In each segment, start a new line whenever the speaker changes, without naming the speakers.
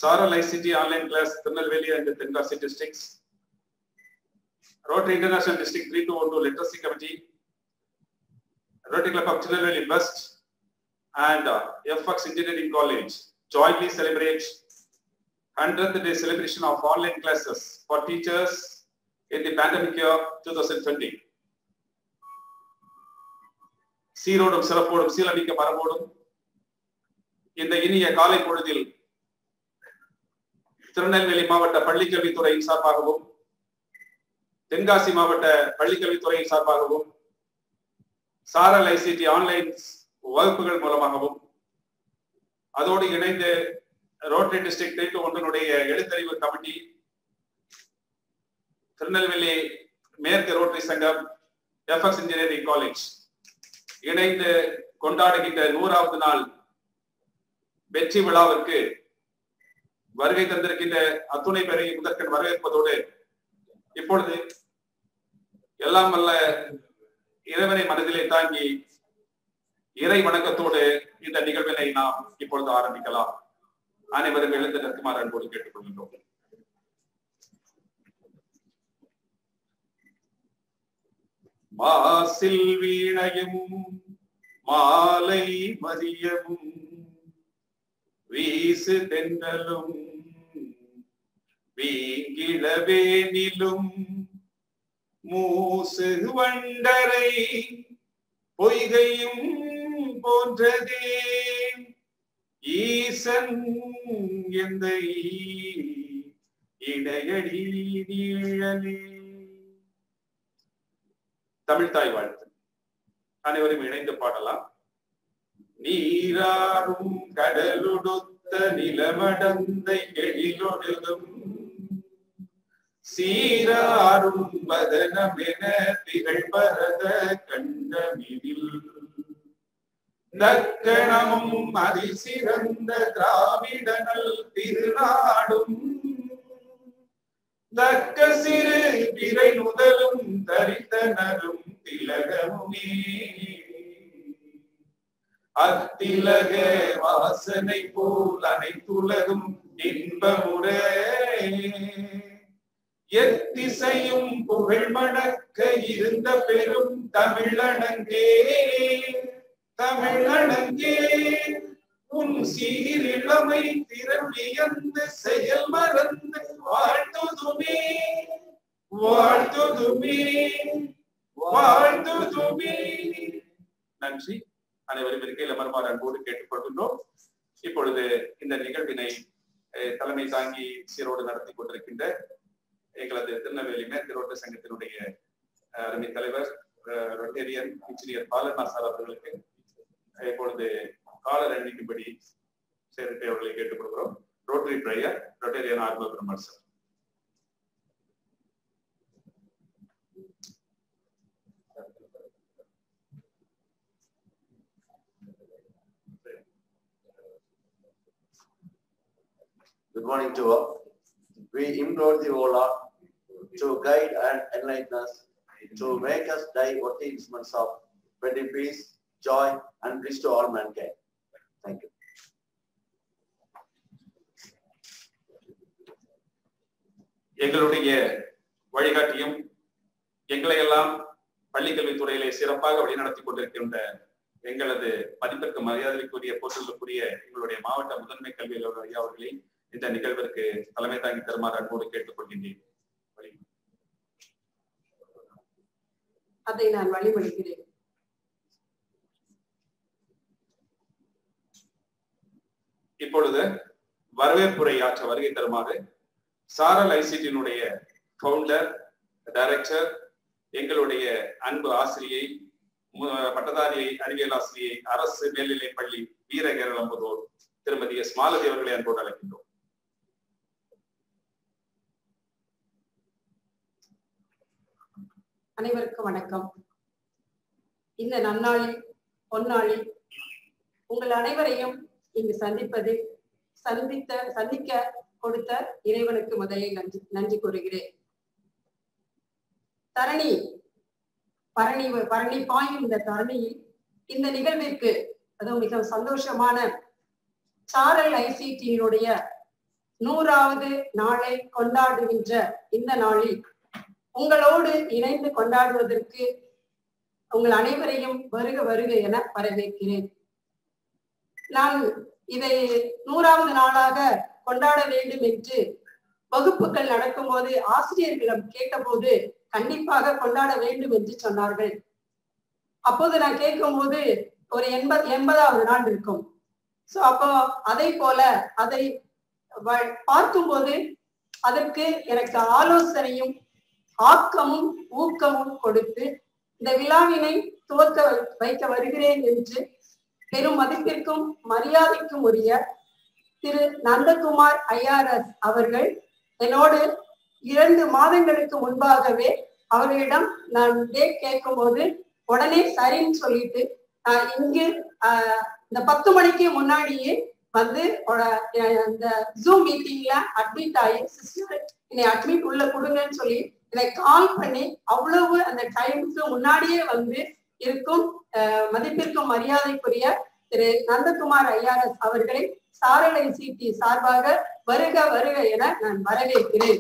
சாரல் ICT online class Tirunelveli and Tenkasi districts rotary international district three two one two literacy committee rotary club of Tirunelveli west and uh, FX Engineering College jointly celebrate 100th day celebration of online classes for teachers in the pandemic year 2020. சீரோடும் சிறப்போடும் சீலமிக்க மரபோடும் இந்த இனிய காலை பொழுதில் திருநெல்வேலி மாவட்ட பள்ளிக்கல்வித்துறையின் சார்பாகவும் தென்காசி மாவட்ட பள்ளிக்கல்வித்துறையின் சார்பாகவும் சாரல் ஐசிடி ஆன்லைன் வகுப்புகள் மூலமாகவும் அதோடு இணைந்து ரோட்டரி டிஸ்ட்ரிக்ட் த்ரீ ஒன்றினுடைய எழுத்தறிவு கமிட்டி திருநெல்வேலி மேற்கு ரோட்டரி சங்கம் எஃப்எஸ் இன்ஜினியரிங் காலேஜ் இணைந்து கொண்டாடுகின்ற நூறாவது நாள் வெற்றி விழாவிற்கு வருகை தந்திருக்கின்ற அத்துணை பேரை முதற்கண் வரவேற்பதோடு இப்பொழுது எல்லாம் வல்ல இறைவனை மனதிலே தாங்கி இறை வணக்கத்தோடு இந்த நிகழ்வினை நாம் இப்பொழுது ஆரம்பிக்கலாம் அனைவரும் எழுந்து நிற்குமாறு அன்போடு கேட்டுக்கொள்கின்றோம் மாசில் வீணையும் மாலை மதியமும் வீசு தென்றலும் வீங்கிழவேனிலும் மூசு வண்டரை பொய்கையும் போன்றதே ஈசன் எந்த இடையடி நீழலே தமிழ் தாய் வாழ்த்து அனைவரும் இணைந்து பாடலாம் நீராறும் கடலுடுத்த நிலமடந்தை எழிலொழுகும் சீராரும் வதனமென திகழ்பரத கண்டமிதில் தக்கணமும் அதிசிறந்த திராவிடனல் திருநாடும் தக்க சிறு பிறை முதலும் தரித்தனரும் திலகமுமே அத்திலக வாசனை போல் அனைத்துலகும் இன்பமுறை எத்திசையும் புகழ் மணக்க இருந்த பெரும் தமிழனங்கே தமிழனங்கே உன் சீரிழமை திறவியந்து செயல் மறந்து வாழ்த்துதுமே வாழ்த்துதுமே வாழ்த்துதுமே நன்றி அனைவரும் இருக்கையில் அமர்மாறு அன்போடு கேட்டுக்கொள்கின்றோம் இப்பொழுது இந்த நிகழ்வினை தலைமை தாங்கி சீரோடு நடத்தி கொண்டிருக்கின்ற எங்களது திருநெல்வேலி மேற்கு ரோட்டு சங்கத்தினுடைய அருமை தலைவர் ரொட்டேரியன் இன்ஜினியர் பாலனா சார் அவர்களுக்கு இப்பொழுது காலர் அணிக்கும்படி சேர்க்கை அவர்களை கேட்டுக்கொள்கிறோம் ரோட்டரி பிரையர் ரொட்டேரியன் ஆர்வ Perumal sir
Good morning to all. We implore thee, O Lord, to guide and enlighten us, to make us thy worthy instruments of spreading peace, joy, and bliss to all mankind. Thank you.
எங்களுடைய வழிகாட்டியும் எங்களை எல்லாம் பள்ளிக்கல்வித்துறையிலே சிறப்பாக வழிநடத்தி கொண்டிருக்கின்ற எங்களது மதிப்பிற்கு மரியாதைக்குரிய போற்றலுக்குரிய எங்களுடைய மாவட்ட முதன்மை கல்வி அலுவலர் ஐயா அவர்களை இந்த நிகழ்விற்கு தலைமை தாங்கி தருமாறு அன்போடு கேட்டுக்கொள்கின்றேன்
அதை நான் வழிமொழிகிறேன்
இப்பொழுது வரவேற்புரை ஆற்ற வருகை தருமாறு சாரல் ஐசிடியினுடைய ஃபவுண்டர் டைரக்டர் எங்களுடைய அன்பு ஆசிரியை பட்டதாரி அறிவியல் ஆசிரியை அரசு மேல்நிலைப் பள்ளி வீரகேரளம்புதூர் திருமதி எஸ் மாலதி அவர்களை அன்போடு அழைக்கின்றோம்
அனைவருக்கும் வணக்கம் இந்த நன்னாளில் பொன்னாளில் உங்கள் அனைவரையும் இங்கு சந்திப்பது சந்தித்த சந்திக்க கொடுத்த இறைவனுக்கு முதலில் நன்றி நன்றி கூறுகிறேன் தரணி பரணி பரணி பாயும் இந்த தரணியில் இந்த நிகழ்விற்கு அதுவும் மிக சந்தோஷமான சாரல் ஐசிடியினுடைய நூறாவது நாளை கொண்டாடுகின்ற இந்த நாளில் உங்களோடு இணைந்து கொண்டாடுவதற்கு உங்கள் அனைவரையும் வருக வருக என வரவேற்கிறேன் நான் இதை நூறாவது நாளாக கொண்டாட வேண்டும் என்று வகுப்புகள் நடக்கும்போது ஆசிரியர்களிடம் கேட்டபோது கண்டிப்பாக கொண்டாட வேண்டும் என்று சொன்னார்கள் அப்போது நான் கேட்கும்போது ஒரு எண்பது எண்பதாவது நாள் இருக்கும் சோ அப்போ அதை போல அதை வ- பார்க்கும்போது அதற்கு எனக்கு ஆலோசனையும் ஆக்கமும் ஊக்கமும் கொடுத்து இந்த விழாவினை துவக்க வை- வைக்க வருகிறேன் என்று பெரும் மதிப்பிற்கும் மரியாதைக்கும் உரிய திரு நந்தகுமார் ஐஆர்எஸ் அவர்கள் என்னோடு இரண்டு மாதங்களுக்கு முன்பாகவே அவர்களிடம் நான் டேட் கேட்கும்போது உடனே சரின்னு சொல்லிட்டு ஆஹ் இங்கு ஆஹ் இந்த பத்து மணிக்கு முன்னாடியே வந்து ஒட- அஹ் இந்த ஜூம் மீட்டிங்ல அட்மிட் ஆகி சிஸ்டர் என்னை அட்மிட் உள்ள கொடுங்கன்னு சொல்லி என்னை கால் பண்ணி அவ்வளவு அந்த டைமுக்கு முன்னாடியே வந்து இருக்கும் ஆஹ் மதிப்பிற்கும் மரியாதைக்குரிய திரு நந்தகுமார் ஐஆர்எஸ் அவர்களை சாரலை சிடி சார்பாக வருக வருக என நான் வரவேற்கிறேன்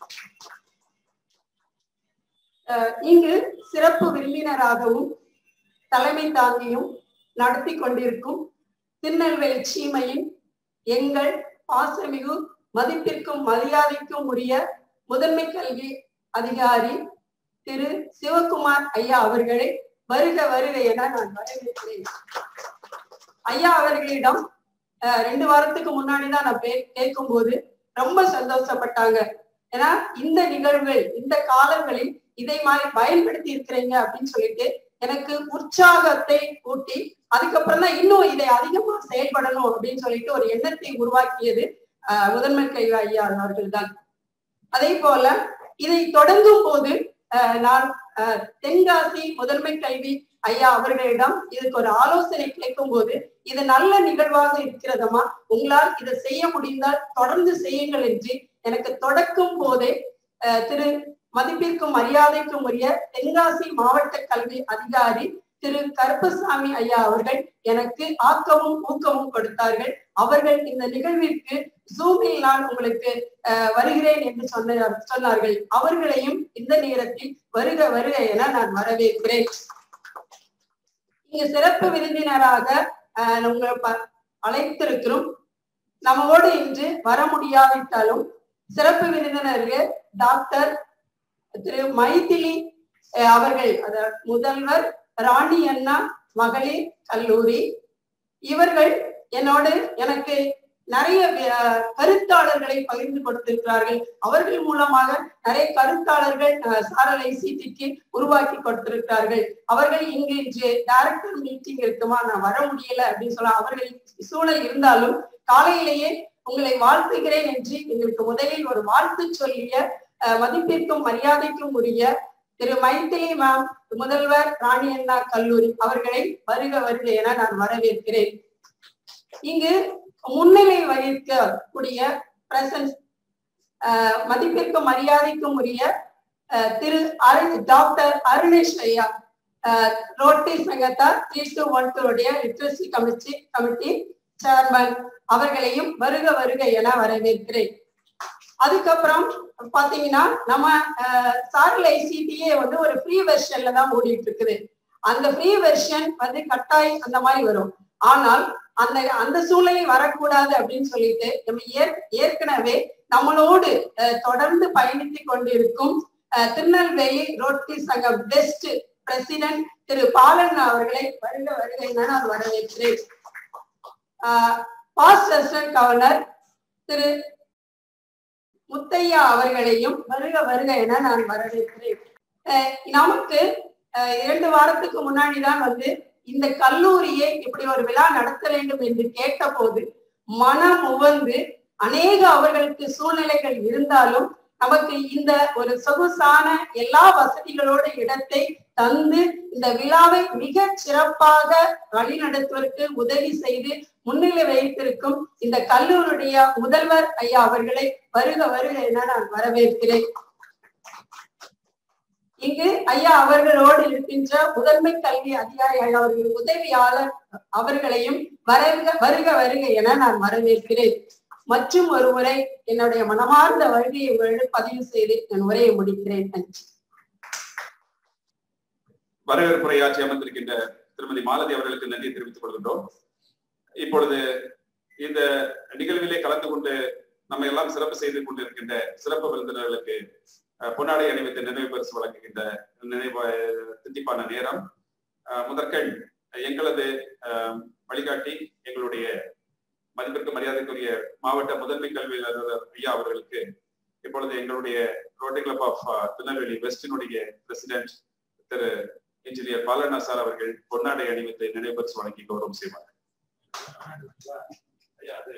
அஹ் இங்கு சிறப்பு விருந்தினராகவும் தலைமை தாங்கியும் நடத்தி கொண்டிருக்கும் திருநெல்வேலி சீமையின் எங்கள் பாசமிகு மதிப்பிற்கும் மரியாதைக்கும் உரிய முதன்மை கல்வி அதிகாரி திரு சிவகுமார் ஐயா அவர்களை வருக வருக என நான் வரவேற்கிறேன் ஐயா அவர்களிடம் அஹ், ரெண்டு வாரத்துக்கு முன்னாடி தான் நான் பே- கேட்கும்போது ரொம்ப சந்தோஷப்பட்டாங்க ஏன்னா இந்த நிகழ்வுகள் இந்த காலங்களில் இதை மாதிரி பயன்படுத்தி இருக்கிறீங்க அப்படின்னு சொல்லிட்டு எனக்கு உற்சாகத்தை ஊட்டி அதுக்கப்புறம் தான் இன்னும் இதை அதிகமா செயல்படணும் அப்படின்னு சொல்லிட்டு ஒரு எண்ணத்தை உருவாக்கியது அஹ், முதன்மை கல்வி ஐயா அவர்கள் தான் அதே போல இதை தொடங்கும் போது அஹ், நான் அஹ், தென்காசி முதன்மை கல்வி ஐயா அவர்களிடம் இதுக்கு ஒரு ஆலோசனை கேட்கும் போது இது நல்ல நிகழ்வாக இருக்கிறதமா உங்களால் இதை செய்ய முடிந்தால் தொடர்ந்து செய்யுங்கள் என்று எனக்கு தொடக்கும் போதே அஹ், திரு மதிப்பிற்கும் மரியாதைக்கும் உரிய தென்காசி மாவட்ட கல்வி அதிகாரி திரு கருப்பசாமி ஐயா அவர்கள் எனக்கு ஆக்கமும் ஊக்கமும் கொடுத்தார்கள் அவர்கள் இந்த நிகழ்விற்கு ஜூமில் நான் உங்களுக்கு அஹ், வருகிறேன் என்று சொன்னார் சொன்னார்கள் அவர்களையும் இந்த நேரத்தில் வருக வருக என நான் வரவேற்கிறேன் இங்க சிறப்பு விருந்தினராக அஹ், உங்களை ப- அழைத்திருக்கிறோம் நம்மோடு இன்று வர முடியாவிட்டாலும் சிறப்பு விருந்தினர்கள் டாக்டர் திரு மைதிலி அஹ், அவர்கள் அதாவது முதல்வர் ராணி அண்ணா மகளிர் கல்லூரி இவர்கள் என்னோடு எனக்கு நிறைய அஹ், கருத்தாளர்களை பகிர்ந்து கொடுத்திருக்கிறார்கள் அவர்கள் மூலமாக நிறைய கருத்தாளர்கள் அஹ், சாரலை சீட்டிக்கு உருவாக்கி கொடுத்திருக்கிறார்கள் அவர்கள் இங்கு இன்று டைரக்டர் மீட்டிங் இருக்குமா நான் வர முடியல அப்படின்னு சொல்ல அவர்கள் சூழல் இருந்தாலும் காலையிலேயே உங்களை வாழ்த்துகிறேன் என்று எங்களுக்கு முதலில் ஒரு வாழ்த்து சொல்லிய அஹ், மதிப்பிற்கும் மரியாதைக்கும் உரிய திரு மைத்திலி மேம் முதல்வர் ராணி அண்ணா கல்லூரி அவர்களை வருக வருக என நான் வரவேற்கிறேன் இங்கு முன்னிலை வகிக்கக்கூடிய பிரசன்ஸ் மதிப்பிற்கும் மரியாதைக்கும் உரிய அஹ், திரு அருண் டாக்டர் அருணேஷ் ஐயா ரோட்டரி சங்கத்தா த்ரீ டூ ஒன் டூ உடைய லிட்ரஸி கமிட்டி கமிட்டி சேர்மன் அவர்களையும் வருக வருக என வரவேற்கிறேன் அதுக்கப்புறம் பாத்தீங்கன்னா நம்ம சாரல் ஐசிடியே வந்து ஒரு ஃப்ரீ வெர்ஷன்ல தான் ஓடிட்டு இருக்குது அந்த ஃப்ரீ வெர்ஷன் வந்து கட்டாய் அந்த மாதிரி வரும் ஆனால் அந்த அந்த சூழ்நிலை வரக்கூடாது அப்படின்னு சொல்லிட்டு நம்ம ஏற்- ஏற்கனவே நம்மளோடு அஹ், தொடர்ந்து பயணித்து கொண்டிருக்கும் அஹ், திருநெல்வேலி ரோட்டரி சங்கம் பெஸ்ட் பிரசிடென்ட் திரு பாலன் அவர்களை வருக வருக என நான் வரவேற்கிறேன் past president governor Thiru Muthiah அவர்களையும் வருக வருக என நான் வரவேற்கிறேன் அஹ் நமக்கு அஹ் இரண்டு வாரத்துக்கு முன்னாடி தான் வந்து இந்த கல்லூரியை இப்படி ஒரு விழா நடத்த வேண்டும் என்று கேட்டபோது மனம் உவந்து அநேக அவர்களுக்கு சூழ்நிலைகள் இருந்தாலும் நமக்கு இந்த ஒரு சொகுசான எல்லா வசதிகளோட இடத்தை தந்து இந்த விழாவை மிக சிறப்பாக வழிநடத்துவதற்கு உதவி செய்து முன்னிலை வைத்திருக்கும் இந்த கல்லூரியுடைய முதல்வர் ஐயா அவர்களை வருக வருக என நான் வரவேற்கிறேன் இங்கு ஐயா அவர்களோடு இருக்கின்ற முதன்மை கல்வி அதிகாரி ஐயா அவர்கள் உதவியாளர் அவர்களையும் வருக வருக வருக என நான் வரவேற்கிறேன் மற்றும் ஒருமுறை என்னுடைய மனமார்ந்த வருகையை உங்களிடம் பதிவு செய்து என் உரையை முடிக்கிறேன் நன்றி
வரவேற்புரையாற்றி அமர்ந்திருக்கின்ற திருமதி மாலதி அவர்களுக்கு நன்றி தெரிவித்துக் கொள்கின்றோம் இப்பொழுது இந்த நிகழ்விலே கலந்து கொண்டு நம்ம எல்லாம் சிறப்பு செய்து கொண்டிருக்கின்ற சிறப்பு விருந்தினர்களுக்கு அஹ், பொன்னாடை அணிவித்து நினைவு பரிசு வழங்குகின்ற நினைவு திண்டிப்பான நேரம் அஹ், முதற்கண் எங்களது அஹ், வழிகாட்டி எங்களுடைய மதிப்பிற்கு மரியாதைக்குரிய மாவட்ட முதன்மை கல்வி அலுவலர் ஐயா அவர்களுக்கு இப்பொழுது எங்களுடைய ரோட்டரி கிளப் ஆஃப் திருநெல்வேலி வெஸ்டினுடைய president Thiru engineer Balanna sir அவர்கள் பொன்னாடை அணிவித்து நினைவு பரிசு வழங்கி கௌரவம் செய்வார் ஐயா, அது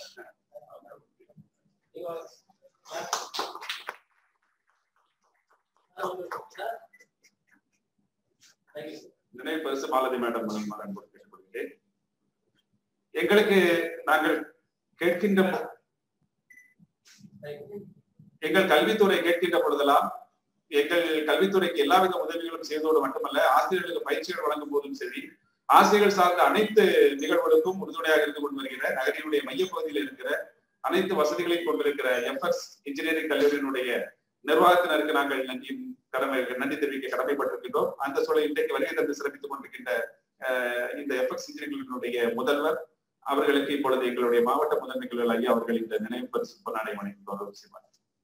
நினைவு பரிசு மாலதி மேடம் மூலமாக அன்போடு கேட்டுக்கொள்கிறேன் எங்களுக்கு நாங்கள் கேட்கின்ற எங்கள் கல்வித்துறை கேட்கின்ற பொழுதெல்லாம் எங்கள் கல்வித்துறைக்கு எல்லாவித உதவிகளும் செய்வதோடு மட்டுமல்ல ஆசிரியர்களுக்கு பயிற்சிகள் வழங்கும் போதும் சரி ஆசிரியர்கள் சார்ந்த அனைத்து நிகழ்வுகளுக்கும் உறுதுணையாக இருந்து கொண்டு வருகிற நகரினுடைய மையப்பகுதியில் இருக்கிற அனைத்து வசதிகளையும் கொண்டிருக்கிற எஃப்எஸ் இன்ஜினியரிங் கல்லூரியினுடைய நிர்வாகத்தினருக்கு நாங்கள் நன்றி கடமை நன்றி தெரிவிக்க கடமைப்பட்டிருக்கின்றோம் அந்த சூழல் இன்றைக்கு வருகை தந்து சிறப்பித்துக் கொண்டிருக்கின்ற அஹ், இந்த எஃப்எஸ் இன்ஜினியரிங்களுடைய முதல்வர் அவர்களுக்கு இப்பொழுது எங்களுடைய மாவட்ட முதன்மை கல்வி ஐயா அவர்கள் இந்த நினைவு பரிசு பொன்னாடை வழங்கி கௌரவம் செய்வார்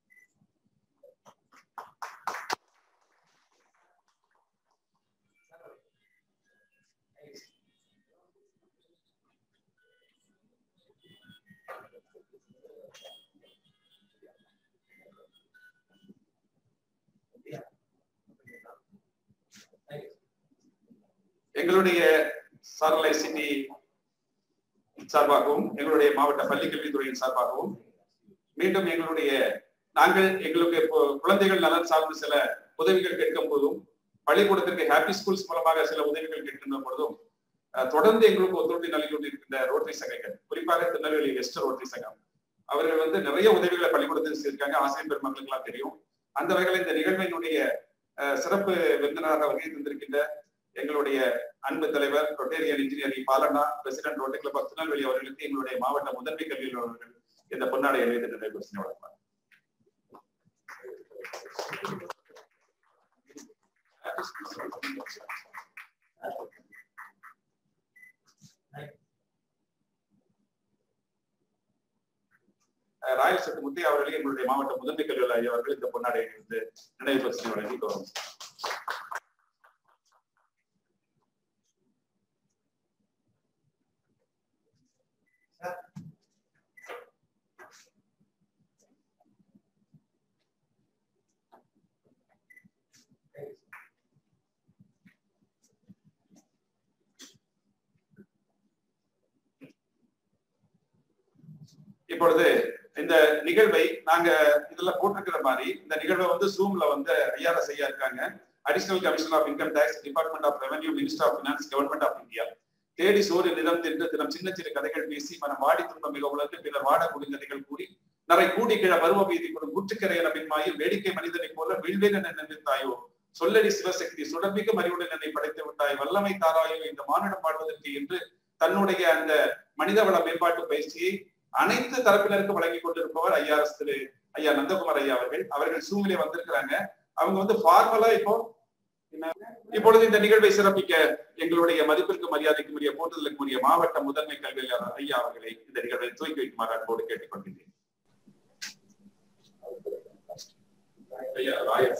எங்களுடைய சாரலை சிட்டி சார்பாகவும் எங்களுடைய மாவட்ட பள்ளி கல்வித்துறையின் சார்பாகவும் மீண்டும் எங்களுடைய நாங்கள் எங்களுக்கு இப்போ குழந்தைகள் நலன் சார்ந்து சில உதவிகள் கேட்கும் போதும் பள்ளிக்கூடத்திற்கு ஹாப்பி ஸ்கூல்ஸ் மூலமாக சில உதவிகள் கேட்கின்ற பொழுதும் அஹ், தொடர்ந்து எங்களுக்கு ஒத்துழைப்பு நல்கி கொண்டிருக்கின்ற ரோட்டரி சங்கங்கள் குறிப்பாக திருநெல்வேலி வெஸ்ட் ரோட்டரி சங்கம் அவர்கள் வந்து நிறைய உதவிகளை பள்ளிக்கூடத்தில் செய்திருக்காங்க ஆசிரியர் பெருமக்களுக்கு எல்லாம் தெரியும் அந்த வகையில் இந்த நிகழ்வினுடைய அஹ், சிறப்பு விருந்தினராக வருகை தந்திருக்கின்ற எங்களுடைய அன்பு தலைவர் rotarian engineering Balanna president rotary club of Tirunelveli அவர்களுக்கு எங்களுடைய மாவட்ட முதன்மை கல்வியில் அவர்கள் இந்த பொன்னாடை அணிவித்து நினைவு பரிசினை வழங்குவார் அஹ் ராயல் சத்து முத்தையா அவர்களே எங்களுடைய மாவட்ட முதன்மை கல்வி ஐயா அவர்கள் இந்த பொன்னாடை அணிவித்து நினைவு பரிசினை வழங்கி கௌரவம் இப்பொழுது இந்த நிகழ்வை நாங்க இதுல போட்டிருக்கிற மாதிரி இந்த நிகழ்வை வந்து ஜூம்ல வந்து ஐஆர்எஸ் ஐயா இருக்காங்க additional commissioner of income tax department of revenue minister of finance government of India தேடி சோறு நிலம் தின்று தினம் சின்ன சின்ன கதைகள் பேசி மனம் வாடி துன்பம் மிக உலர்ந்து பின்னர் வாட குடிங்கதைகள் கூறி நரை கூடி கிழ பருவ பீதி கொடும் ஊற்றுக்கரையன பின்மாயில் வேடிக்கை மனிதனைப் போல வீழ்வேன் என நினைத்தாயோ சொல்லடி சிவசக்தி சுடர்மிகு மறிவுடன் என்னை படைத்து விட்டாய் வல்லமை தாராயோ இந்த மானிடம் வாழ்வதற்கு என்று தன்னுடைய அந்த மனிதவள மேம்பாட்டு பயிற்சியை அனைத்து தரப்பினருக்கும் வழங்கி கொண்டிருப்பவர் ஐஆர்எஸ் திரு ஐயா நந்தகுமார் ஐயா அவர்கள் அவர்கள் சூழ்நிலை வந்திருக்கிறாங்க அவங்க வந்து ஃபார்மலா இப்போ என்ன- இப்பொழுது இந்த நிகழ்வை சிறப்பிக்க எங்களுடைய மதிப்பிற்கு மரியாதைக்கு உரிய போற்றுதலுக்கு உரிய மாவட்ட முதன்மை கல்வியாளர் ஐயா அவர்களை இந்த நிகழ்வை துவக்கி வைக்குமாறு அன்போடு கேட்டுக்கொள்கின்றேன் ஐயா ராயல்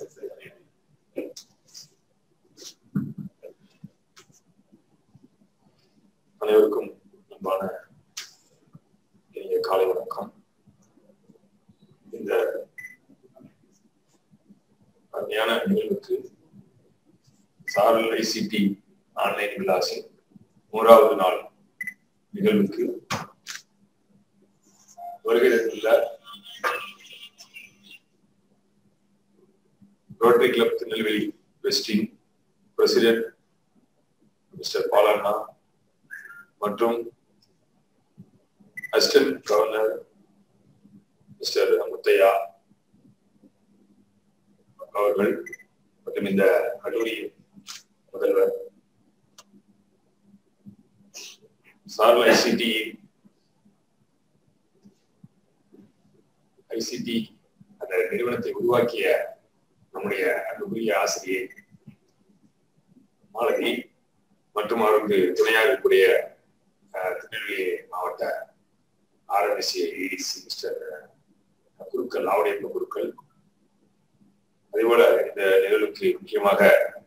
அனைவருக்கும் அன்பான இனிய காலை வணக்கம் இந்த அருமையான நிகழ்வுக்கு சாரல் ஐசிடி ஆன்லைன் விலாசின் மூன்றாவது நாள் நிகழ்வுக்கு வருகை தந்துள்ள ரோட்டரி கிளப் திருநெல்வேலி வெஸ்டின் பிரசிடென்ட் மிஸ்டர் பாலண்ணா மற்றும் அசிஸ்டன்ட் கவர்னர் மிஸ்டர் முத்தையா அவர்கள் மற்றும் இந்த கல்லூரி முதல்வர் சார்ல ஐசிடி ஐசிடி அந்த நிறுவனத்தை உருவாக்கிய நம்முடைய அன்புக்குரிய ஆசிரியை மாலதி மற்றும் அவருக்கு துணையாக இருக்கக்கூடிய அஹ், திருநெல்வேலி மாவட்ட ஆர்என்எஸ்சி ஏடிசி மிஸ்டர் குருக்கள் ஆவடையப்ப குருக்கள் அதேபோல இந்த நிகழ்வுக்கு முக்கியமாக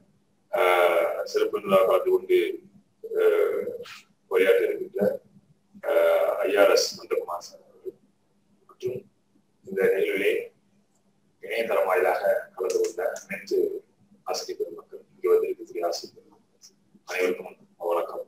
ஆஹ், சிறப்பு விழா கலந்து கொண்டு ஆஹ், உரையாற்ற இருக்கின்ற ஐஆர்எஸ் நந்தகுமார் சார் அவர்கள் மற்றும் இந்த நிகழ்விலே இணையதளம் வாயிலாக கலந்து கொண்ட அனைத்து ஆசிரியர் பெருமக்கள் இங்கு வந்திருக்கக்கூடிய ஆசிரியர் பெருமக்கள் அனைவருக்கும் வணக்கம்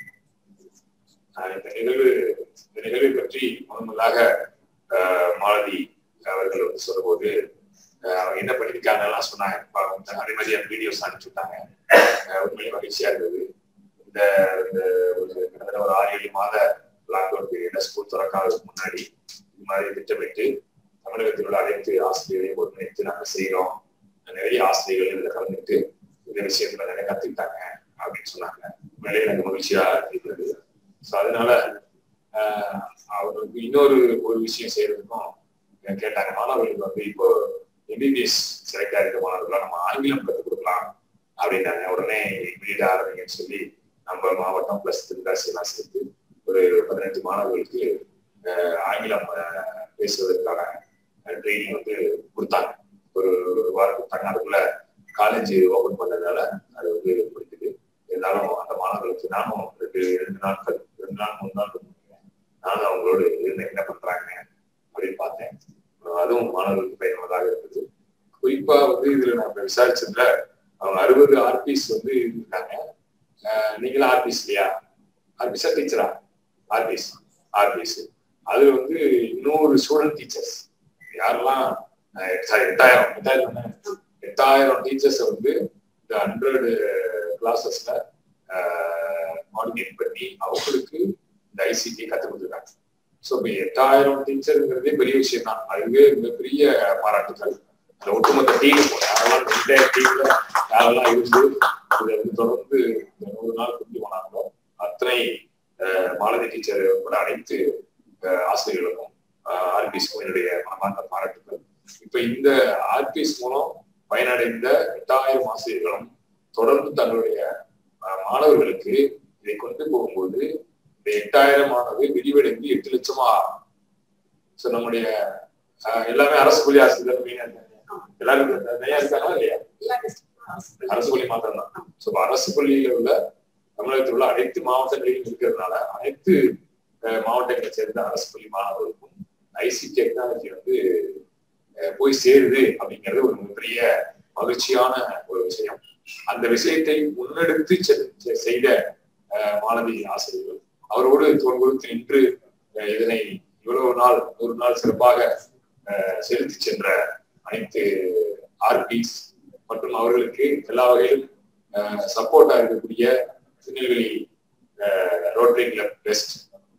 ஆஹ், இந்த நிகழ்வு இந்த நிகழ்வை பற்றி முதன் முதலாக ஆஹ், மாலதி அவர்கள் வந்து சொல்லும்போது ஆஹ், அவங்க என்ன பண்ணிருக்காங்க எல்லாம் சொன்னாங்க பாவம், அதே மாதிரி அந்த வீடியோஸ் அனுப்பிச்சு விட்டாங்க ஆஹ், உண்மையிலே மகிழ்ச்சியா இருந்தது இந்த இந்த ஒரு கிட்டத்தட்ட ஒரு ஆறு ஏழு மாத லாக்டவுன் பீரியட்ல ஸ்கூல் திறக்காததுக்கு முன்னாடி இது மாதிரி திட்டமிட்டு தமிழகத்தில் உள்ள அனைத்து ஆசிரியர்களையும் ஒருங்கிணைத்து நாங்க செய்யறோம் நிறைய ஆசிரியர்கள் இதுல கலந்துட்டு இந்த விஷயத்துல நிறைய கத்துக்கிட்டாங்க அப்படின்னு சொன்னாங்க உண்மையிலே எனக்கு மகிழ்ச்சியா இருந்தது ஸோ அதனால ஆஹ், அவங்களுக்கு இன்னொரு ஒரு விஷயம் செய்யறதுக்கும் கேட்டாங்க மாணவர்களுக்கு வந்து இப்போ எம்பிபிஎஸ் செலக்ட் ஆகிருக்க மாணவர்களா நம்ம ஆங்கிலம் கற்றுக் கொடுக்கலாம் அப்படின்னாங்க உடனே இமீடியட்டா ஆரம்பிங்கன்னு சொல்லி நம்ம மாவட்டம் பிளஸ் திருக்காசி எல்லாம் சேர்த்து ஒரு பதினெட்டு மாணவர்களுக்கு ஆஹ், ஆங்கிலம் ஆஹ், பேசுவதற்கான ட்ரைனிங் வந்து கொடுத்தாங்க ஒரு ஒரு வாரம் கொடுத்தாங்க அதுக்குள்ள காலேஜ் ஓபன் பண்ணதுனால அது வந்து முடிஞ்சது இருந்தாலும் அந்த மாணவர்களுக்கு நானும் ரெண்டு ரெண்டு நாட்கள் ரெண்டு நாள் மூணு நாள் இருந்தேன். நானும் அவங்களோடு இருந்து என்ன பண்றாங்க அப்படின்னு பார்த்தேன் அஹ் அதுவும் மாணவர்களுக்கு பயனுள்ளதாக இருந்தது குறிப்பா வந்து இதுல நம்ம விசாரிச்சதுல அவங்க அறுபது ஆர்பிஸ் வந்து இருக்காங்க அஹ் நீங்களும் ஆர்பிஸ் இல்லையா ஆர்பிஸா டீச்சரா ஆர்பிஸ் ஆர்பிஸ் அது வந்து இன்னொரு ஸ்டூடெண்ட் டீச்சர்ஸ் யாரெல்லாம் அஹ் sorry, எட்டாயிரம் எட்டாயிரம் தானே? எட்டாயிரம் டீச்சர்ஸ் வந்து இந்த ஹண்ட்ரட் கிளாஸஸ்ல மாடிஃபை பண்ணி அவங்களுக்கு இந்த ஐசிடி கற்றுக் கொடுத்துருக்காங்க ஸோ இப்போ எட்டாயிரம் டீச்சருங்கிறதே பெரிய விஷயம் தான் அதுவே மிகப்பெரிய பாராட்டுகள் அந்த ஒட்டுமொத்த டீம் யாரெல்லாம் என்டையர் டீம்ல யாரெல்லாம் இருந்து இதை வந்து தொடர்ந்து இந்த நூறு நாள் கொண்டு போனாங்களோ அத்தனை அஹ், மாலதி டீச்சர் உட்பட அனைத்து அஹ், ஆசிரியர்களுக்கும் ஆர்பிஎஸ்க்கும் என்னுடைய மனமார்ந்த பாராட்டுகள் இப்ப இந்த ஆர்பிஎஸ் மூலம் பயனடைந்த எட்டாயிரம் ஆசிரியர்களும் தொடர்ந்து தங்களுடைய அஹ், மாணவர்களுக்கு இதை கொண்டு போகும்போது இந்த எட்டாயிரம் ஆனது விரிவடைந்து எட்டு லட்சமா சோ நம்முடைய அஹ், எல்லாமே அரசு பள்ளி ஆசிரியர் மெயினா இருக்காங்க எல்லாரும் நிறைய இருக்காங்களா இல்லையா அரசு பள்ளி மாத்திரம் தான் சோ அரசு பள்ளியில உள்ள தமிழகத்தில் உள்ள அனைத்து மாவட்டங்களிலும் இருக்கிறதுனால அனைத்து அஹ், மாவட்டங்களை சேர்ந்த அரசு பள்ளி மாணவர்களுக்கும் ஐசி டெக்னாலஜி வந்து அஹ், போய் சேருது அப்படிங்கிறது ஒரு மிகப்பெரிய மகிழ்ச்சியான ஒரு விஷயம் அந்த விஷயத்தை முன்னெடுத்து செ- செ- செய்த அஹ், மாணவி ஆசிரியர்கள் அவரோடு தோல் கொடுத்து நின்று அஹ், இதனை இவ்வளவு நாள் ஒரு நாள் சிறப்பாக அஹ், செலுத்தி சென்ற அனைத்து ஆர்பிஸ் மற்றும் அவர்களுக்கு எல்லா வகையிலும் சப்போர்ட்டா இருக்கக்கூடிய திருநெல்வேலி ரோட்டரி கிளப் பெஸ்ட்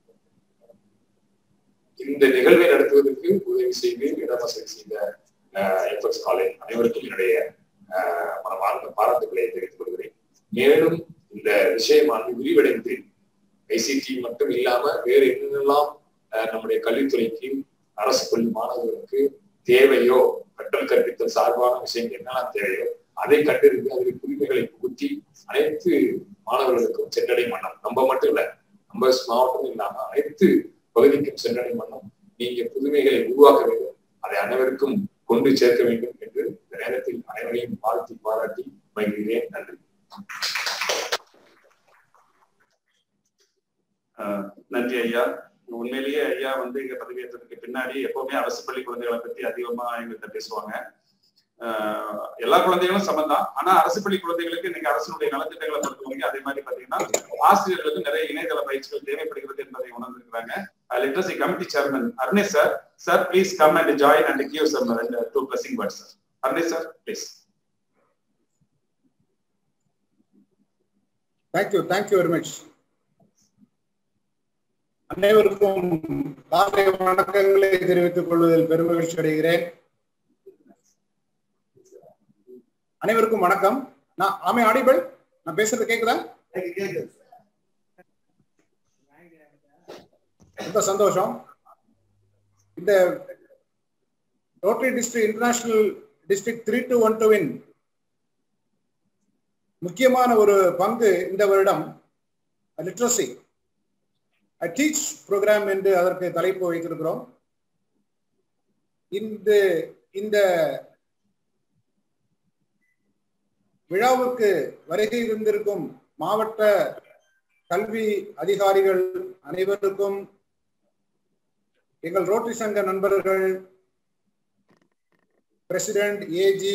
இந்த நிகழ்வை நடத்துவதற்கு உதவி செய்து இடவசதி செய்த எஃப்எஸ் காலேஜ் அனைவருக்கும் என்னுடைய அஹ், மனமார்ந்த பாராட்டுகளை தெரிவித்துக் கொள்கிறேன் மேலும் இந்த விஷயமானது விரிவடைந்து ஐசிடி மட்டும் இல்லாம வேறு என்னெல்லாம் அஹ், நம்முடைய கல்வித்துறைக்கு அரசு பள்ளி மாணவர்களுக்கு தேவையோ கற்றல் கற்பித்தல் சார்பான விஷயங்கள் என்னெல்லாம் தேவையோ அதை கண்டறிந்து அதில் புதுமைகளை புகுத்தி அனைத்து மாணவர்களுக்கும் சென்றடையும் வண்ணம் நம்ம மட்டும் இல்ல நம்ம மாவட்டம் இல்லாம அனைத்து பகுதிக்கும் சென்றடையும் வண்ணம் நீங்க புதுமைகளை உருவாக்க வேண்டும் அதை அனைவருக்கும் கொண்டு சேர்க்க வேண்டும் என்று இந்த நேரத்தில் அனைவரையும் வாழ்த்தி பாராட்டி மகிழ்கிறேன் நன்றி
ஆஹ் நன்றி ஐயா உண்மையிலேயே ஐயா வந்து இங்க பதவியேற்றதுக்கு பின்னாடி எப்பவுமே அரசு பள்ளி குழந்தைகளை பத்தி அதிகமா எங்கள்கிட்ட பேசுவாங்க ஆஹ் எல்லா குழந்தைகளும் சமந்தான் ஆனா அரசு பள்ளி குழந்தைகளுக்கு இன்னைக்கு அரசுடைய நலத்திட்டங்களை பொறுத்தவரைக்கும் அதே மாதிரி பாத்தீங்கன்னா ஆசிரியர்களுக்கு நிறைய இணையதள பயிற்சிகள் தேவைப்படுகிறது என்பதை உணர்ந்திருக்கிறாங்க literacy committee chairman Arnesh sir sir please come and join and give some to blessing word sir Arnesh sir please
thank you thank you very much அனைவருக்கும் காலை வணக்கங்களை தெரிவித்துக் கொள்வதில் பெருமகிழ்ச்சி அடைகிறேன் அனைவருக்கும் வணக்கம் நான் ஆமே ஆடிபிள் நான் பேசுறது கேக்குதா ரொம்ப சந்தோஷம் இந்த rotary district international district three two one டூவின் முக்கியமான ஒரு பங்கு இந்த வருடம் லிட்ரஸி டீச் ப்ரோக்ராம் என்று அதற்கு தலைப்பு வைத்திருக்கிறோம் இந்த இந்த விழாவுக்கு வருகை இருந்திருக்கும் மாவட்ட கல்வி அதிகாரிகள் அனைவருக்கும் எங்கள் ரோட்டரி சங்க நண்பர்கள் பிரசிடென்ட் ஏஜி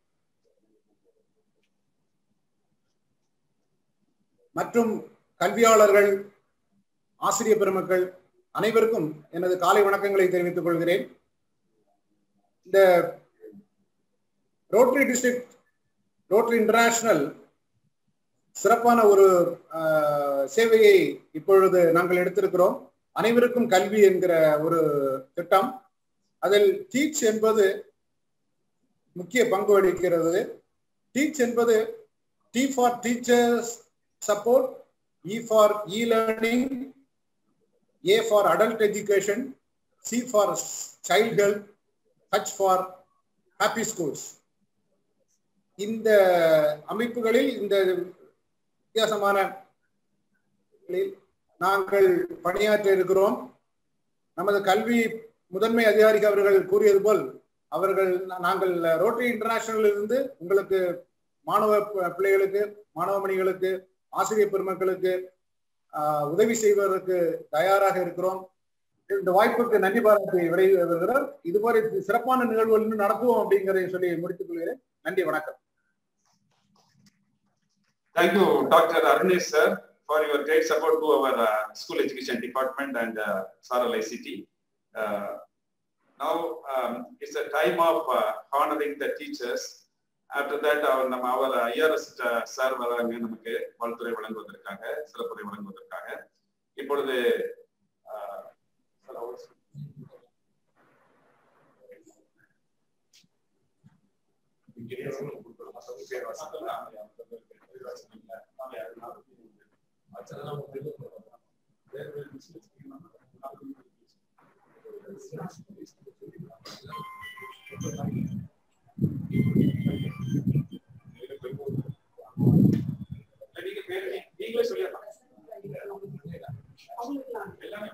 மற்றும் கல்வியாளர்கள் ஆசிரியர் பெருமக்கள் அனைவருக்கும் எனது காலை வணக்கங்களை தெரிவித்துக் கொள்கிறேன் இந்த ரோட்டரி டிஸ்ட்ரிக்ட் ரோட்டரி இன்டர்நேஷனல் சிறப்பான ஒரு சேவையை இப்பொழுது நாங்கள் எடுத்திருக்கிறோம் அனைவருக்கும் கல்வி என்கிற ஒரு திட்டம் அதில் டீச் என்பது முக்கிய பங்கு வகிக்கிறது டீச் என்பது T for teachers support E for E learning A for adult education C for child health H for happy schools இந்த அமைப்புகளில் இந்த வித்தியாசமான நாங்கள் பணியாற்ற இருக்கிறோம் நமது கல்வி முதன்மை அதிகாரி அவர்கள் கூறியது போல் அவர்கள் நாங்கள் ரோட்டரி இன்டர்நேஷனல் இருந்து உங்களுக்கு மாணவ பிள்ளைகளுக்கு மாணவ மணிகளுக்கு ஆசிரியர் பெருமக்களுக்கு உதவி செய்வதற்கு தயாராக இருக்கிறோம் இந்த வாய்ப்புக்கு நன்றி பாராட்டி விடைபெறுகிறார் இதுவரை சிறப்பான நிகழ்வுகள் இன்னும் நடத்துவோம் அப்படிங்கிறதை சொல்லி முடித்துக் கொள்கிறேன் நன்றி வணக்கம்
Thank you, Dr. Arnesh, sir, for your great support to our uh, school education department and uh, Saral ICT. Uh, now um, it's a time of uh, honoring the teachers. After that, our, நம்ம அவர் IRS sir வராங்க நமக்கு வாழ்த்துறை வழங்குவதற்காக சிறப்புரை வழங்குவதற்காக இப்பொழுது நீங்க பேர் நீங்களே சொல்லிடலாம் எல்லாமே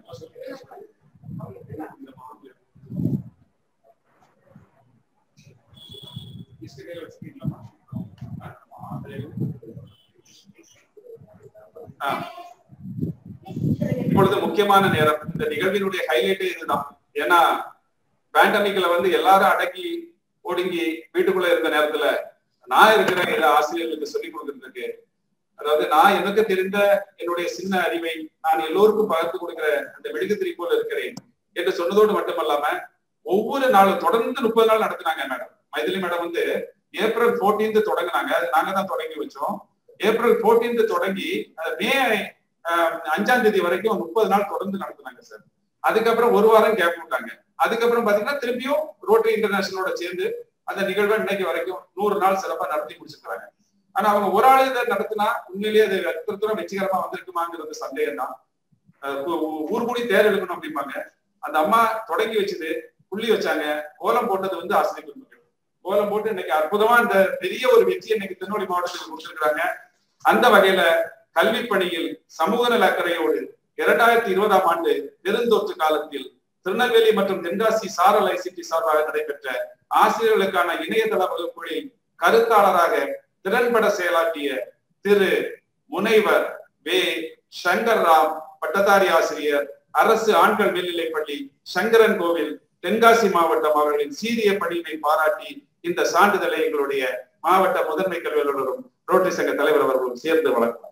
இப்பொழுது முக்கியமான நேரம் இந்த நிகழ்வினுடைய ஹைலைட்டே இதுதான் ஏன்னா பேண்டமிக்ல வந்து எல்லாரும் அடக்கி ஒடுங்கி வீட்டுக்குள்ள இருந்த நேரத்துல நான் இருக்கிறேன் எல்லா ஆசிரியர்களுக்கு சொல்லிக் கொடுக்கறதுக்கு அதாவது நான் எனக்கு தெரிந்த என்னுடைய சின்ன அறிவை நான் எல்லோருக்கும் பகிர்ந்து கொடுக்கிற அந்த மெழுகுத்திரி போல இருக்கிறேன் என்று சொன்னதோடு மட்டுமல்லாம ஒவ்வொரு நாளும் தொடர்ந்து முப்பது நாள் நடத்தினாங்க மேடம் மைதிலி மேடம் வந்து ஏப்ரல் போர்டீன்த் தொடங்கினாங்க நாங்க தான் தொடங்கி வச்சோம் ஏப்ரல் போர்டீன்த் தொடங்கி மே அஞ்சாம் தேதி வரைக்கும் முப்பது நாள் தொடர்ந்து நடத்தினாங்க சார் அதுக்கப்புறம் ஒரு வாரம் கேப் விட்டாங்க அதுக்கப்புறம் பாத்தீங்கன்னா திருப்பியும் ரோட்டரி இன்டர்நேஷனலோட சேர்ந்து அந்த நிகழ்வை இன்னைக்கு வரைக்கும் நூறு நாள் சிறப்பா நடத்தி முடிச்சிருக்காங்க ஆனா அவங்க ஒரு ஆள் இதை நடத்தினா உண்மையிலேயே அது எத்தனை தூரம் வெற்றிகரமா வந்திருக்குமாங்கிறது சந்தேகம் தான் ஊர் கூடி தேர் எடுக்கணும் அப்படிம்பாங்க அந்த அம்மா தொடங்கி வச்சது புள்ளி வச்சாங்க கோலம் போட்டது வந்து ஆசிரியர் பெருமக்கள் கோலம் போட்டு இன்னைக்கு அற்புதமா இந்த பெரிய ஒரு வெற்றி இன்னைக்கு திருநெல்வேலி மாவட்டத்துக்கு கொடுத்திருக்கிறாங்க அந்த வகையில கல்வி பணியில் சமூக நல அக்கறையோடு இரண்டாயிரத்தி இருபதாம் ஆண்டு பெருந்தொற்று காலத்தில் திருநெல்வேலி மற்றும் தென்காசி சாரல் ஐசிடி சார்பாக நடைபெற்ற ஆசிரியர்களுக்கான இணையதள வகுப்புகளில் கருத்தாளராக திறன்பட செயலாற்றிய திரு முனைவர் வே சங்கர் ராம் பட்டதாரி ஆசிரியர் அரசு ஆண்கள் மேல்நிலைப்பள்ளி சங்கரன் கோவில் தென்காசி மாவட்டம் அவர்களின் சீரிய பணியினை பாராட்டி இந்த சான்றிதழை எங்களுடைய மாவட்ட முதன்மை கல்வி அலுவலரும் ரோட்டரி சங்க தலைவர் அவர்களும் சேர்ந்து வழங்கலாம்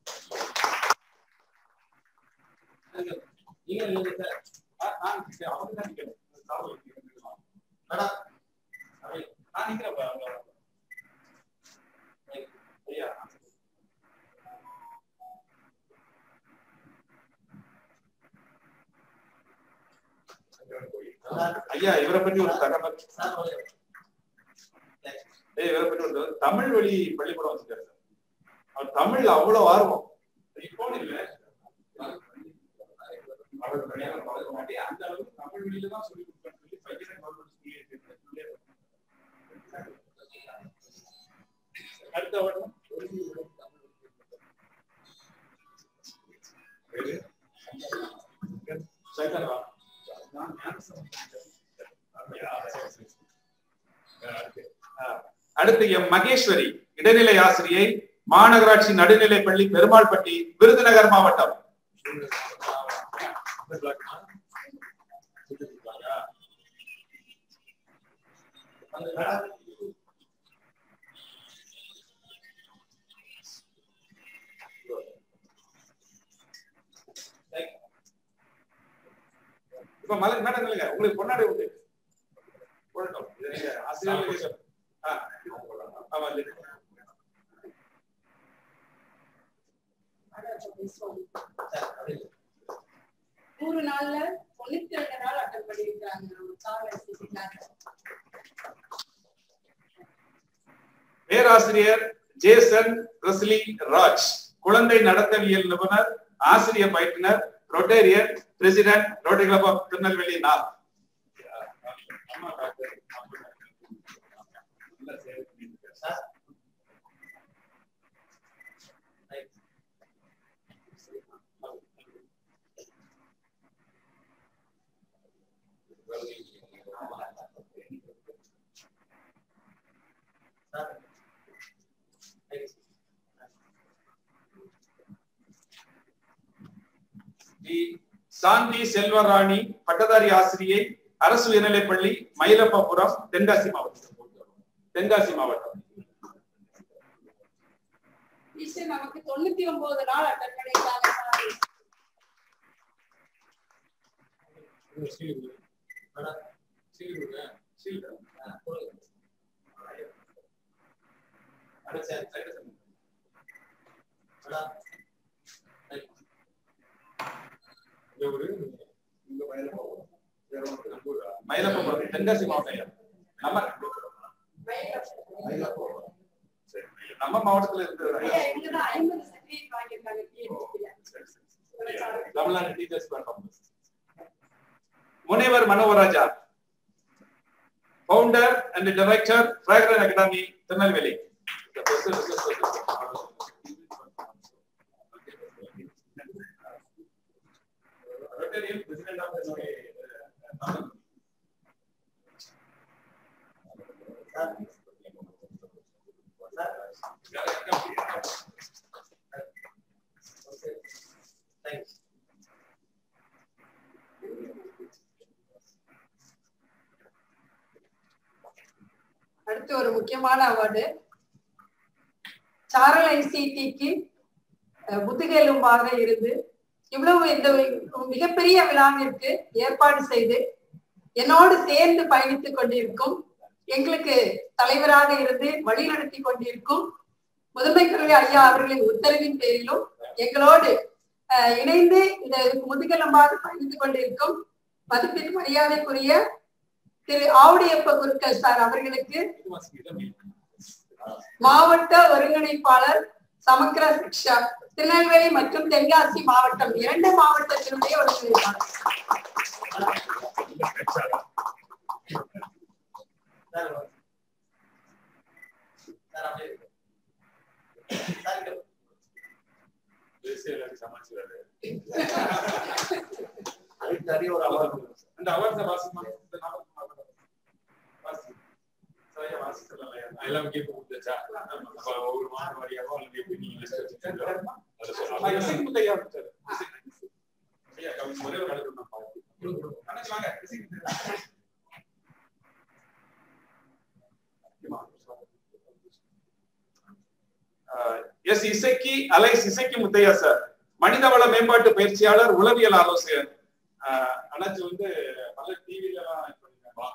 ஐயா இவரை பற்றி ஒரு தகவல் ஏய், இவரை பற்றி ஒரு தகவல். தமிழ் வழி பள்ளிக்கூடம் வச்சிருக்காரு சார். அவர் தமிழ்ல அவ்வளவு ஆர்வம் இப்போ இல்ல அவர் தனியாக பழக மாட்டேன் அந்த அளவுக்கு தமிழ் வழியில தான் சொல்லி கொடுப்பேன்னு சொல்லி பையனை கவர்மெண்ட் அடுத்த வருடம் சைதன்யா. ஆ. அடுத்து எம் மகேஸ்வரி இடைநிலை ஆசிரியை மாநகராட்சி நடுநிலைப் பள்ளி பெருமாள்பட்டி விருதுநகர் மாவட்டம் இப்ப மலர் மேடம் இல்லைங்க உங்களுக்கு பொன்னாடை உண்டு போடட்டும். இது நீங்க ஆசிரியர்களுக்கு ஆ, ஆமா, இது.
நூறு நாள்ல தொண்ணூத்தி ரெண்டு நாள் அட்டன் பண்ணியிருக்காங்க நம்ம சாலை சிசிக்காக
பேராசிரியர் ஜேசன் ரஸ்லி ராஜ் குழந்தை நடத்தவியல் நிபுணர் ஆசிரியர் பயிற்றுனர் rotarian president rotary club of Tirunelveli north T Shanthi Selvarani பட்டதாரி ஆசிரியை அரசு உயர்நிலைப்பள்ளி மயிலப்பபுரம் தென்காசி மாவட்டம் தென்காசி மாவட்டம்
டீச்சர் நமக்கு தொண்ணூத்தி ஒன்பது நாள் அட்டன் பண்ணியிருக்காங்க சார்
மயிலப்பபுரம் தென்காசி மாவட்டம் நம்ம சரி, நம்ம மாவட்டத்துல
ஐயா,
இருந்து
இங்கதான் ஐம்பது சர்டிபிகேட் வாங்கியிருக்காங்க PhD ல.
தமிழ்நாடு டீச்சர்ஸ் கான்ஃபரன்ஸ் முனைவர் Manoharaja founder and director fragrance academy Tirunelveli
அடுத்து ஒரு முக்கியமான அவார்டு சாரல் ஐசிடிக்கு முதுகெலும்பாக இருந்து இவ்வளவு இந்த மிகப்பெரிய விழாவிற்கு ஏற்பாடு செய்து என்னோடு சேர்ந்து பயணித்துக் கொண்டிருக்கும் எங்களுக்கு தலைவராக இருந்து வழிநடத்தி கொண்டிருக்கும் முதன்மை கல்வி ஐயா அவர்களின் உத்தரவின் பேரிலும் எங்களோடு அஹ், இணைந்து இந்த முதுகெலும்பாக பயணித்துக் கொண்டிருக்கும் மதிப்பிற்கு மரியாதைக்குரிய திரு ஆவுடையப்ப குருக்கள் சார் அவர்களுக்கு மாவட்ட ஒருங்கிணைப்பாளர் சமக்கிர சிக்ஷா திருநெல்வேலி மற்றும் தென்காசி மாவட்டம் இரண்டு மாவட்டத்தினுடைய ஒருங்கிணைப்பாளர்
அதுக்கு தனி ஒரு அவார்டு
அந்த அவார்ட்ஸை வாசிமா இந்த நாற்பத்தி வாசி சரியா வாசிச்சிடலாம்
எல்லாம் கேட்க கொடுத்தாச்சா அப்ப ஒவ்வொரு மாதம் வாரியாவோ அல்லது எப்படி நீங்க list வச்சிருக்கீங்களோ அதை
நான்
சொல்லலாம்
இசைக்கு ஐயா விட்டாரு. ஐயா, கவி- ஒரே ஒரு அழைப்பு நான் பார்க்கிறேன். அண்ணாச்சி வாங்க, இசைக்கு ஐயா. ஆஹ், எஸ் இசைக்கு அலைஸ் இசைக்கு முத்தையா சார் மனிதவள மேம்பாட்டு பயிற்சியாளர் உளவியல் ஆலோசகர் ஆஹ், அண்ணாச்சி வந்து பல டிவில எல்லாம் இது பண்ணிருக்காங்க.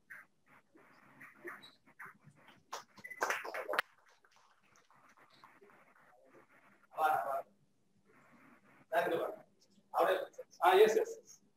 ஆ எஸ் எஸ்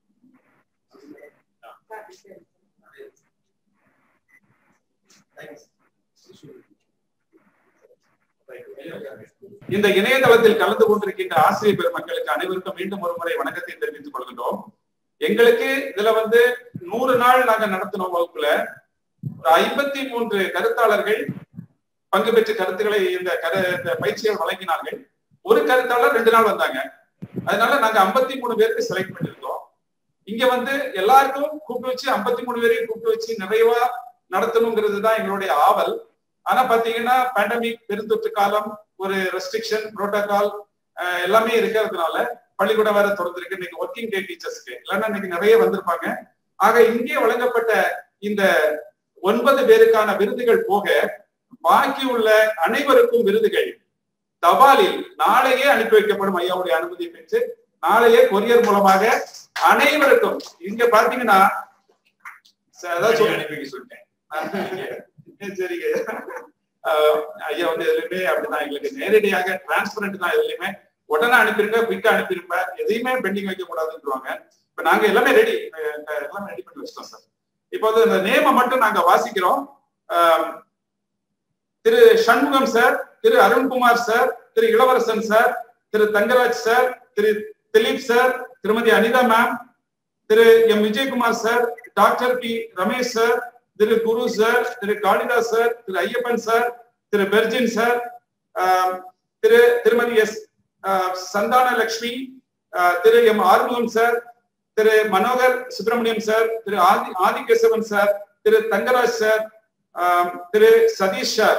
இந்த இணையதளத்தில் கலந்து கொண்டிருக்கின்ற ஆசிரியர் பெருமக்களுக்கு அனைவருக்கும் மீண்டும் ஒரு முறை வணக்கத்தை தெரிவித்துக் கொள்கின்றோம் எங்களுக்கு இதுல வந்து நூறு நாள் நாங்க நடத்தினோம் வகுப்புல ஒரு ஐம்பத்தி மூன்று கருத்தாளர்கள் பங்கு பெற்று கருத்துக்களை இந்த கரு இந்த பயிற்சியை வழங்கினார்கள் ஒரு கருத்தாளர் ரெண்டு நாள் வந்தாங்க அதனால நாங்க ஐம்பத்தி மூணு பேருக்கு செலக்ட் பண்ணிருக்கோம் இங்க வந்து எல்லாருக்கும் கூப்பிட்டு வச்சு ஐம்பத்தி மூணு பேரையும் கூப்பிட்டு வச்சு நிறைவா நடத்தணுங்கிறது தான் எங்களுடைய ஆவல் ஆனா பாத்தீங்கன்னா பேண்டமிக் பெருந்தொற்று காலம் ஒரு ரெஸ்ட்ரிக்ஷன் புரோட்டோகால் எல்லாமே இருக்கிறதுனால பள்ளிக்கூடம் வேற திறந்திருக்கு இன்னைக்கு ஒர்க்கிங் டே டீச்சர்ஸ்க்கு இல்லைன்னா இன்னைக்கு நிறைய வந்திருப்பாங்க ஆக இங்கே வழங்கப்பட்ட இந்த ஒன்பது பேருக்கான விருதுகள் போக பாக்கி உள்ள அனைவருக்கும் விருதுகள் தபாலில் நாளையே அனுப்பி வைக்கப்படும் ஐயாவுடைய அனுமதி பெற்று நாளையே கொரியர் மூலமாக அனைவருக்கும் இங்க பாத்தீங்கன்னா ச- அதான் சொல்லி அனுப்பி வைக்க சொல்லிட்டேன் சரிங்க ஆஹ் ஐயா வந்து எதுலையுமே அப்படிதான் எங்களுக்கு நேரடியாக டிரான்ஸ்பரண்ட் தான் எதுலையுமே உடனே அனுப்பிருங்க குயிக்கா அனுப்பிருப்ப எதையுமே பெண்டிங் வைக்க கூடாதுன்றாங்க இப்ப நாங்க எல்லாமே ரெடி எல்லாமே ரெடி பண்ணி வச்சிட்டோம் சார் இப்போ வந்து இந்த நேம மட்டும் நாங்க வாசிக்கிறோம் ஆஹ் Thiru Shanmugam sir Thiru Arunkumar sir Thiru Ilavarasan sir Thiru Thangaraj sir Thiru Dileep sir Thirumathi Anitha ma'am Thiru M Vijayakumar sir doctor P Ramesh sir Thiru Guru sir Thiru Kalidas sir Thiru Ayyappan sir Thiru Berjin sir ஆஹ் திரு திருமதி எஸ் ஆஹ் சந்தான லட்சுமி ஆஹ் Thiru M Arumugam sir Thiru Manohar Subramaniam sir Thiru Adi Adikesavan sir Thiru Thangaraj sir ஆஹ் திரு சதீஷ் சார்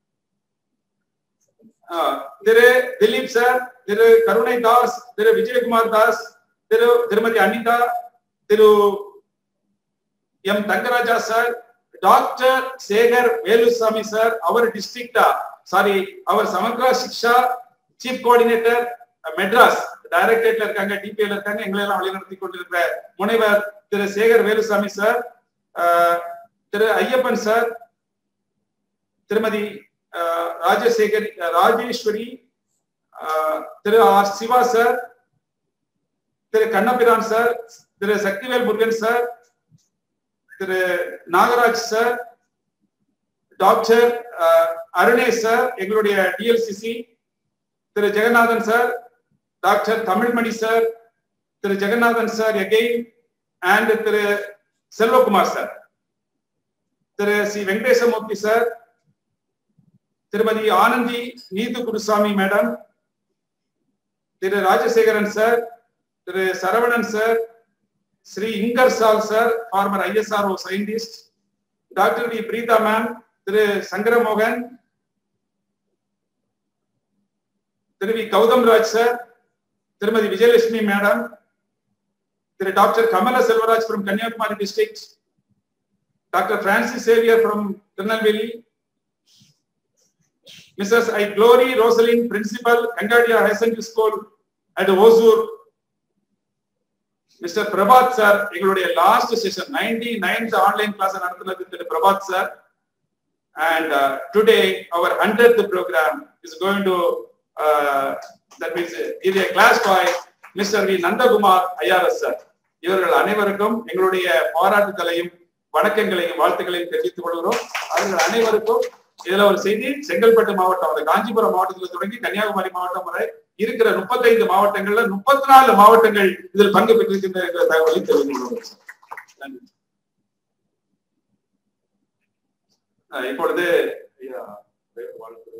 ஆஹ் Thiru Dileep sir Thiru Karunai Das Thiru Vijayakumar Das Thiru Thirumathi Anitha Thiru M Thangaraja sir doctor Sekar Velusamy sir அவர் டிஸ்ட்ரிக்டா சாரி அவர் சமக்ரா சிக்ஷா சீஃப் கோஆர்டினேட்டர் மெட்ராஸ் டைரக்டரேட்ல இருக்காங்க டிபிஎல் இருக்காங்க எங்களை எல்லாம் வழிநடத்தி கொண்டிருக்கிற முனைவர் திரு சேகர் வேலுசாமி சார் ஆஹ் திரு ஐயப்பன் சார் திருமதி ஆஹ் ராஜசேகர் ராஜேஸ்வரி ஆஹ் Thiru R Siva sir Thiru Kannapiran sir Thiru Sakthivel Murugan sir Thiru Nagaraj sir doctor ஆஹ் அருணேஷ் சார் எங்களுடைய DLCC Thiru Jeganathan sir doctor Tamilmani sir Thiru Jeganathan sir again and Thiru Selvakumar sir Thiru C Venkatesamoorthy sir Thirumathi Anandhi Neethu Gurusamy madam Thiru Rajasekaran sir Thiru Saravanan sir Sri Ingersol sir former ISRO scientist doctor V Preetha ma'am Thiru Sankaramohan Thiru V Gautham Raj sir Thirumathi Vijayalakshmi madam Thiru doctor Kamala Selvaraj from Kanyakumari district doctor Francis Xavier from Tirunelveli Mrs. I Glory Rosaline, Principal, Kangadia High Secondary School at Osur. Mister Prabhat sir எங்களுடைய last session ninety ninth online class நடத்தினது Thiru Prabhat sir and today அவர் hundred program is going to that means இது class by mister V Nandakumar IRS sir இவர்கள் அனைவருக்கும் எங்களுடைய பாராட்டுதலையும் வணக்கங்களையும் வாழ்த்துக்களையும் தெரிவித்துக் கொள்கிறோம் அவர்கள் அனைவருக்கும் இதுல ஒரு செய்தி செங்கல்பட்டு மாவட்டம் அந்த காஞ்சிபுரம் மாவட்டத்துல தொடங்கி கன்னியாகுமரி மாவட்டம் வரை இருக்கிற முப்பத்தைந்து மாவட்டங்கள்ல முப்பத்தி நாலு மாவட்டங்கள் இதில் பங்கு பெற்றிருக்கின்ற என்ற தகவலை தெரிவித்துக் கொள்கிறோம் நன்றி. அஹ் இப்பொழுது ஐயா, வாழ்த்துறை.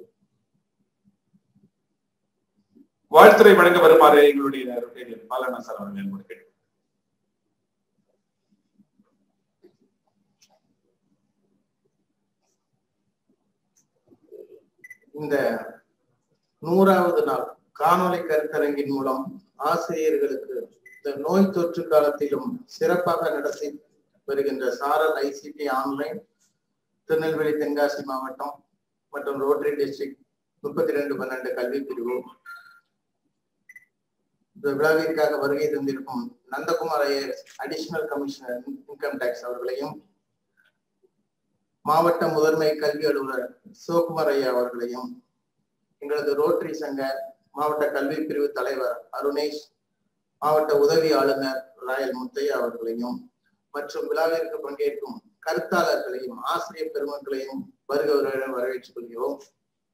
வாழ்த்துறை வழங்க வருமாறு எங்களுடைய ரொட்டேரியன் பாலனா சார் அவர்கள் என்பது கேட்டு
இந்த நூறாவது நாள் காணொளி கருத்தரங்கின் மூலம் ஆசிரியர்களுக்கு இந்த நோய் தொற்று காலத்திலும் சிறப்பாக நடத்தி வருகின்ற சாரல் ஐசிடி ஆன்லைன் திருநெல்வேலி தென்காசி மாவட்டம் மற்றும் ரோட்டரி டிஸ்ட்ரிக்ட் முப்பத்தி ரெண்டு பன்னெண்டு கல்வி பிரிவு இந்த விழாவிற்காக வருகை தந்திருக்கும் Nandakumar Iyer additional commissioner income tax அவர்களையும் மாவட்ட முதன்மை கல்வி அலுவலர் சிவகுமார் ஐயா அவர்களையும் எங்களது ரோட்டரி சங்க மாவட்ட கல்வி பிரிவு தலைவர் அருணேஷ் மாவட்ட உதவி ஆளுநர் ராயல் முத்தையா அவர்களையும் மற்றும் விழாவிற்கு பங்கேற்கும் கருத்தாளர்களையும் ஆசிரியர் பெருமக்களையும் வருகிறவர்களிடம் வரவேற்றுக் கொள்கிறோம்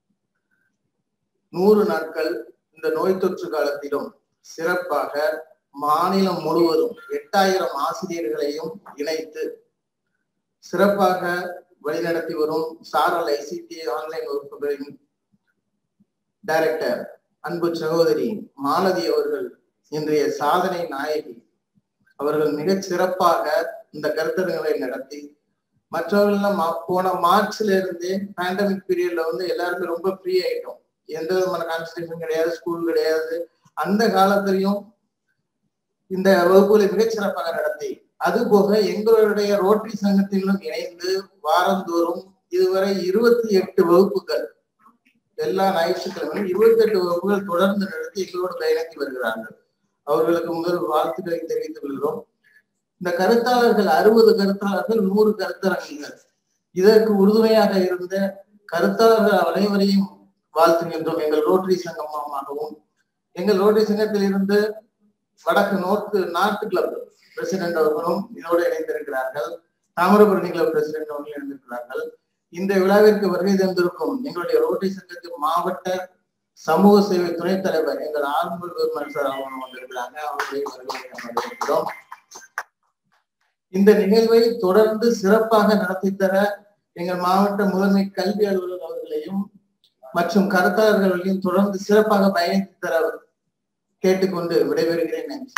நூறு நாட்கள் இந்த நோய் தொற்று காலத்திலும் சிறப்பாக மாநிலம் முழுவதும் எட்டாயிரம் ஆசிரியர்களையும் இணைத்து சிறப்பாக வழிநடத்தி வரும் சாரல் ஐசிடி ஆன்லைன் வகுப்புகளின் டைரக்டர் அன்பு சகோதரி மாலதி அவர்கள் இன்றைய சாதனை நாயகி அவர்கள் மிகச் சிறப்பாக இந்த கருத்தரங்களை நடத்தி மற்றவர்கள் போன மார்ச்ல இருந்தே பேண்டமிக் பீரியட்ல வந்து எல்லாருமே ரொம்ப ஃப்ரீ ஆயிட்டோம் எந்த விதமான கான்சன்ட்ரேஷன் கிடையாது ஸ்கூல் கிடையாது அந்த காலத்திலையும் இந்த வகுப்புகளை மிகச் சிறப்பாக நடத்தி அது போக எங்களுடைய ரோட்டரி சங்கத்திலும் இணைந்து வாரந்தோறும் இதுவரை இருபத்தி எட்டு வகுப்புகள் எல்லா ஞாயிற்றுக்கிழமையும் இருபத்தி எட்டு வகுப்புகள் தொடர்ந்து நடத்தி எங்களோடு பயணித்து வருகிறார்கள் அவர்களுக்கு முதல் வாழ்த்துக்களை தெரிவித்துக் கொள்கிறோம் இந்த கருத்தாளர்கள் அறுபது கருத்தாளர்கள் நூறு கருத்தரங்குகள் இதற்கு உறுதுணையாக இருந்த கருத்தாளர்கள் அனைவரையும் வாழ்த்துகின்றோம் எங்கள் ரோட்டரி சங்கம் மூலமாகவும் எங்கள் ரோட்டரி சங்கத்தில் இருந்து வடக்கு நோர்த்து நார்த் கிளப் பிரசிடென்ட் அவர்களும் இதோடு இணைந்திருக்கிறார்கள் தாமிரபரணி கிளப் பிரசிடென்ட் அவர்களும் இணைந்திருக்கிறார்கள் இந்த விழாவிற்கு வருகை தந்திருக்கும் எங்களுடைய ரோட்டரி சங்கத்தின் மாவட்ட சமூக சேவை துணைத் தலைவர் எங்கள் ஆறுமுக பெருமாள் சார் அவங்க வந்திருக்கிறாங்க அவர்களையும் வருகை வரவேற்கிறோம் இந்த நிகழ்வை தொடர்ந்து சிறப்பாக நடத்தி தர எங்கள் மாவட்ட முதன்மை கல்வி அலுவலர் அவர்களையும் மற்றும் கருத்தாளர்களையும் தொடர்ந்து சிறப்பாக பயணித்து தர கேட்டுக்கொண்டு விடைபெறுகிறேன் நன்றி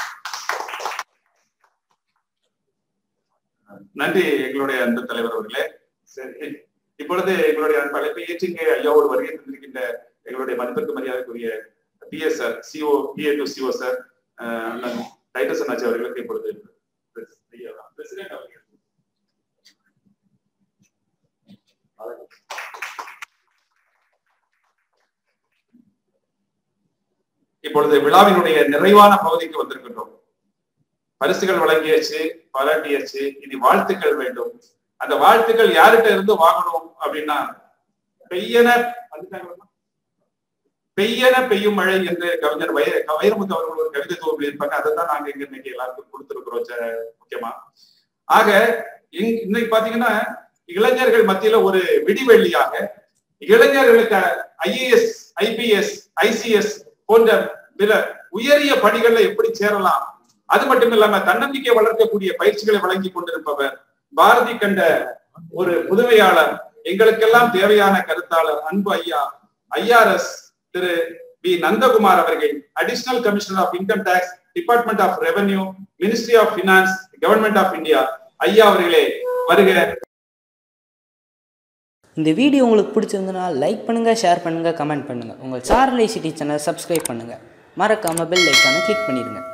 நன்றி எங்களுடைய அன்பு தலைவர் அவர்களே சரி இப்பொழுது எங்களுடைய அந்த அழைப்பை ஏற்றி இங்கே ஐயாவோடு வருகை தந்திருக்கின்ற எங்களுடைய மதிப்பிற்கு மரியாதைக்குரிய DS sir CO PA to CO sir அண்ணன் டைட்டஸ் அண்ணாச்சி அவர்களுக்கு இப்பொழுது பிரசிடென்ட் அவர்கள் இப்பொழுது விழாவினுடைய நிறைவான பகுதிக்கு வந்திருக்கின்றோம் பரிசுகள் வழங்கியாச்சு பாராட்டியாச்சு இனி வாழ்த்துக்கள் வேண்டும் அந்த வாழ்த்துக்கள் யார்கிட்ட இருந்து வாங்கணும் அப்படின்னா பெய்யன பெய்யன பெய்யும் மழை என்று கவிஞர் வய வைரமுத்து அவர்கள் ஒரு கவிதை தொகுப்பு இருப்பாங்க அதை தான் நாங்க இங்க இன்னைக்கு எல்லாருக்கும் கொடுத்துருக்கிறோம் முக்கியமா ஆக இன்னைக்கு பாத்தீங்கன்னா இளைஞர்கள் மத்தியில ஒரு விடிவெள்ளியாக இளைஞர்களுக்கு ஐஏஎஸ் ஐபிஎஸ் ஐசிஎஸ் போன்ற பிற உயரிய பணிகள்ல எப்படி சேரலாம் அது மட்டும் இல்லாம தன்னம்பிக்கை வளர்க்கக்கூடிய பயிற்சிகளை வழங்கி கொண்டிருப்பவர் பாரதி கண்ட ஒரு புதுமையாளர் எங்களுக்கெல்லாம் தேவையான கருத்தாளர் அன்பு ஐயா ஐஆர்எஸ் திரு பி நந்தகுமார் அவர்கள் additional commissioner of income tax department of revenue ministry of finance government of India ஐயா அவர்களே வருக
இந்த வீடியோ உங்களுக்கு பிடிச்சிருந்தனா லைக் பண்ணுங்கள் ஷேர் பண்ணுங்கள் கமெண்ட் பண்ணுங்கள் உங்கள் சார்லை சிட்டி சேனல் சப்ஸ்கிரைப் பண்ணுங்கள் மறக்காமல் பெல் ஐக்கானை கிளிக் பண்ணிடுங்க